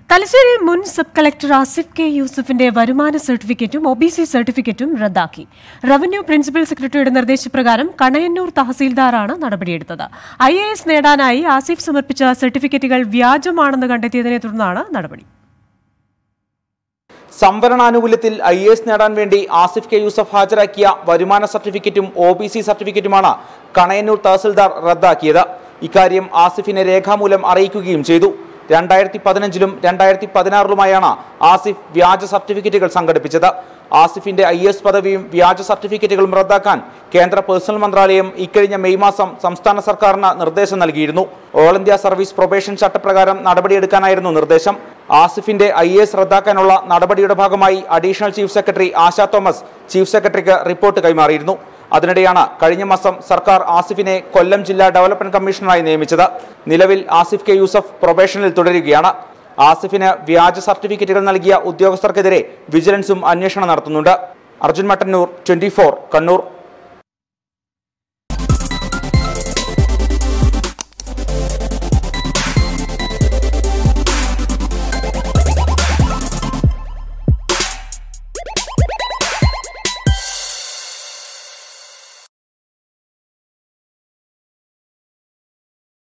തലശ്ശേരി മുൻ sub collector Asif K യൂസഫിന്റെ വരുമാന സർട്ടിഫിക്കറ്റും ഒ ബി സി സർട്ടിഫിക്കറ്റും റദ്ദാക്കി റവന്യൂ പ്രിൻസിപ്പൽ സെക്രട്ടറിയുടെ നിർദ്ദേശപ്രകാരം കണയന്നൂർ തഹസീൽദാറാണ് നടപടിയെടുത്തത് ഐ എ എസ് നേടാനായി ആസിഫ് സമർപ്പിച്ച സർട്ടിഫിക്കറ്റുകൾ വ്യാജമാണെന്ന് കണ്ടെത്തിയതിനെ തുടർന്നാണ് നടപടി സംവരണാനുകൂല്യത്തിൽ ഐ എ എസ് നേടാൻ വേണ്ടി ആസിഫ് കെ യൂസഫ് ഹാജരാക്കിയ വരുമാന സർട്ടിഫിക്കറ്റും ഒ ബി സി സർട്ടിഫിക്കറ്റുമാണ് കണയന്നൂർ തഹസിൽദാർ റദ്ദാക്കിയത് ഇക്കാര്യം ആസിഫിനെ രേഖാമൂലം അറിയിക്കുകയും ചെയ്തു രണ്ടായിരത്തി പതിനഞ്ചിലും രണ്ടായിരത്തി പതിനാറിലുമായാണ് ആസിഫ് വ്യാജ സർട്ടിഫിക്കറ്റുകൾ സംഘടിപ്പിച്ചത് ആസിഫിന്റെ ഐ എസ് പദവിയും വ്യാജ സർട്ടിഫിക്കറ്റുകളും റദ്ദാക്കാൻ കേന്ദ്ര പേഴ്സണൽ മന്ത്രാലയം ഇക്കഴിഞ്ഞ മെയ് മാസം സംസ്ഥാന സർക്കാരിന് നിർദ്ദേശം നൽകിയിരുന്നു ഓൾ ഇന്ത്യ സർവീസ് പ്രൊബേഷൻ ചട്ടപ്രകാരം നടപടിയെടുക്കാനായിരുന്നു നിർദ്ദേശം ആസിഫിന്റെ ഐ എസ് റദ്ദാക്കാനുള്ള നടപടിയുടെ ഭാഗമായി additional chief secretary Asha Thomas chief സെക്രട്ടറിക്ക് റിപ്പോർട്ട് കൈമാറിയിരുന്നു അതിനിടെയാണ് കഴിഞ്ഞ മാസം സർക്കാർ ആസിഫിനെ കൊല്ലം ജില്ലാ ഡെവലപ്മെന്റ് കമ്മീഷണറായി നിയമിച്ചത് നിലവിൽ ആസിഫ് കെ യൂസഫ് പ്രൊബേഷനിൽ തുടരുകയാണ് ആസിഫിന് വ്യാജ സർട്ടിഫിക്കറ്റുകൾ നൽകിയ ഉദ്യോഗസ്ഥർക്കെതിരെ വിജിലൻസും അന്വേഷണം നടത്തുന്നുണ്ട് അർജുൻ മട്ടന്നൂർ ട്വന്റി കണ്ണൂർ